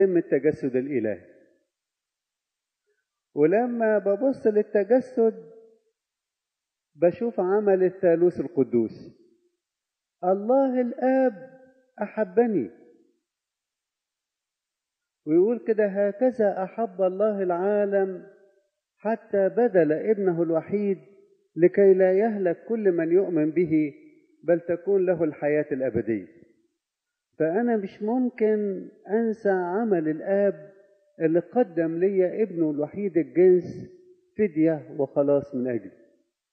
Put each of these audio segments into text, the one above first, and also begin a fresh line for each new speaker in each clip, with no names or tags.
يتم التجسد الإلهي ولما ببص للتجسد بشوف عمل الثالوث القدوس الله الآب أحبني ويقول كده هكذا أحب الله العالم حتى بذل ابنه الوحيد لكي لا يهلك كل من يؤمن به بل تكون له الحياة الأبدية فأنا مش ممكن أنسى عمل الآب اللي قدم لي ابنه الوحيد الجنس فدية وخلاص من أجلي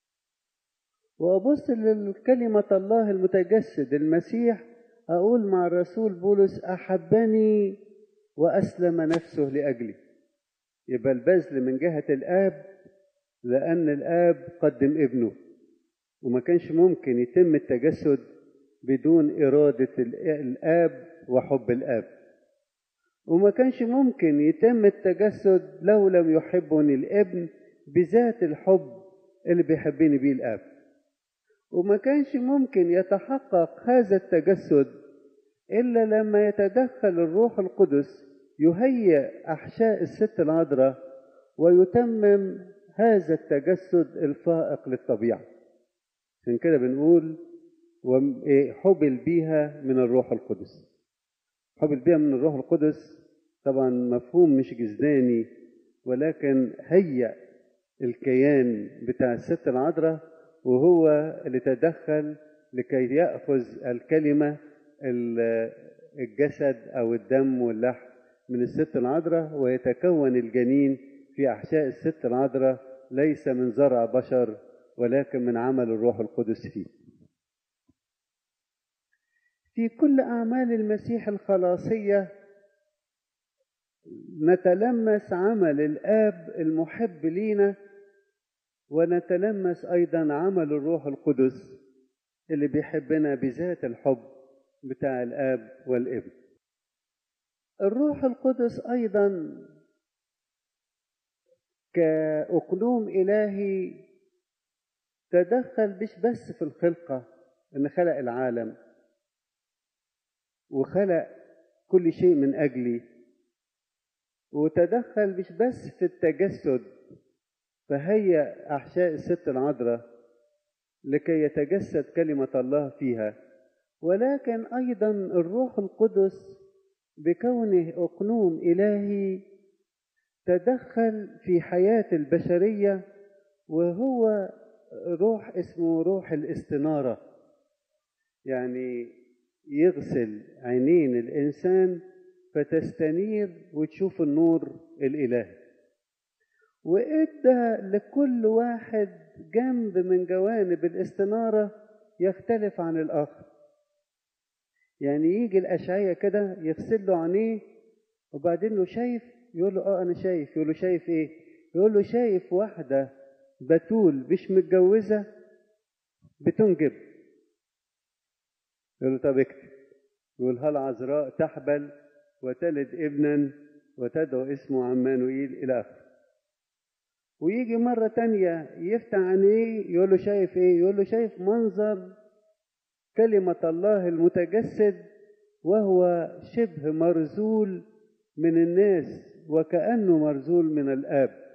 وأبص لكلمة الله المتجسد المسيح أقول مع الرسول بولس أحبني وأسلم نفسه لأجلي يبقى البذل من جهة الآب لأن الآب قدم ابنه وما كانش ممكن يتم التجسد بدون إرادة الآب وحب الآب وما كانش ممكن يتم التجسد لو لم يحبني الابن بذات الحب اللي بيحبني بيه الآب وما كانش ممكن يتحقق هذا التجسد إلا لما يتدخل الروح القدس يهيئ أحشاء الست العذراء ويتمم هذا التجسد الفائق للطبيعة عشان كده بنقول حبل بيها من الروح القدس حبل بيها من الروح القدس طبعا مفهوم مش جزداني ولكن هيأ الكيان بتاع الست العذراء وهو اللي تدخل لكي يأخذ الكلمة الجسد أو الدم واللحم من الست العذراء ويتكون الجنين في أحشاء الست العذراء ليس من زرع بشر ولكن من عمل الروح القدس فيه في كل أعمال المسيح الخلاصية نتلمس عمل الآب المحب لينا ونتلمس أيضا عمل الروح القدس اللي بيحبنا بذات الحب بتاع الآب والابن الروح القدس أيضا كأقلوم إلهي تدخل مش بس في الخلقة إن خلق العالم وخلق كل شيء من أجلي وتدخل مش بس في التجسد فهيأ أحشاء الست العذراء لكي يتجسد كلمة الله فيها ولكن أيضا الروح القدس بكونه أقنوم إلهي تدخل في حياة البشرية وهو روح اسمه روح الاستنارة يعني يغسل عينين الإنسان فتستنير وتشوف النور الإلهي وإدى لكل واحد جنب من جوانب الاستنارة يختلف عن الآخر يعني يجي الأشعية كده يغسل له عينيه وبعدين له شايف يقول له اه انا شايف يقول له شايف ايه يقول له شايف واحدة بتول مش متجوزة بتنجب يقول له طب اكتب يقول هل عذراء تحبل وتلد ابنا وتدعو اسمه عمانوئيل إلى آخره ويجي مرة تانية يفتح عينيه يقول له شايف ايه يقول له شايف منظر كلمة الله المتجسد وهو شبه مرزول من الناس وكأنه مرزول من الآب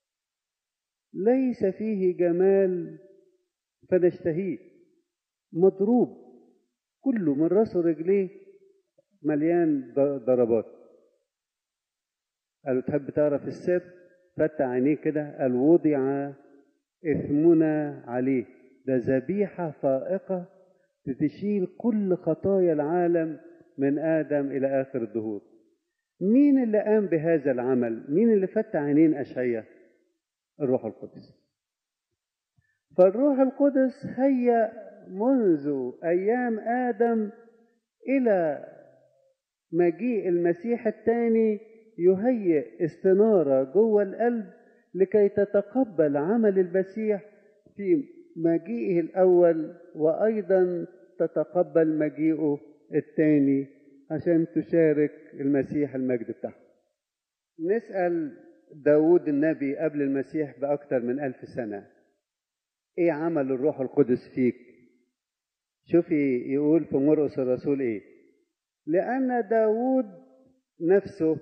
ليس فيه جمال فنشتهيه مضروب كله من راسه رجليه مليان ضربات قالوا تحب تعرف السر فتح عينيه كده قال وضع إثمنا عليه ده ذبيحة فائقة تشيل كل خطايا العالم من آدم إلى آخر الدهور مين اللي قام بهذا العمل مين اللي فتح عينين أشعية الروح القدس فالروح القدس هي منذ أيام آدم إلى مجيء المسيح الثاني يهيئ استنارة جوه القلب لكي تتقبل عمل المسيح في مجيئه الأول وأيضا تتقبل مجيئه الثاني عشان تشارك المسيح المجد بتاعه نسأل داود النبي قبل المسيح بأكثر من ألف سنة إيه عمل الروح القدس فيك شوفي يقول في مرقس الرسول إيه لأن داود نفسه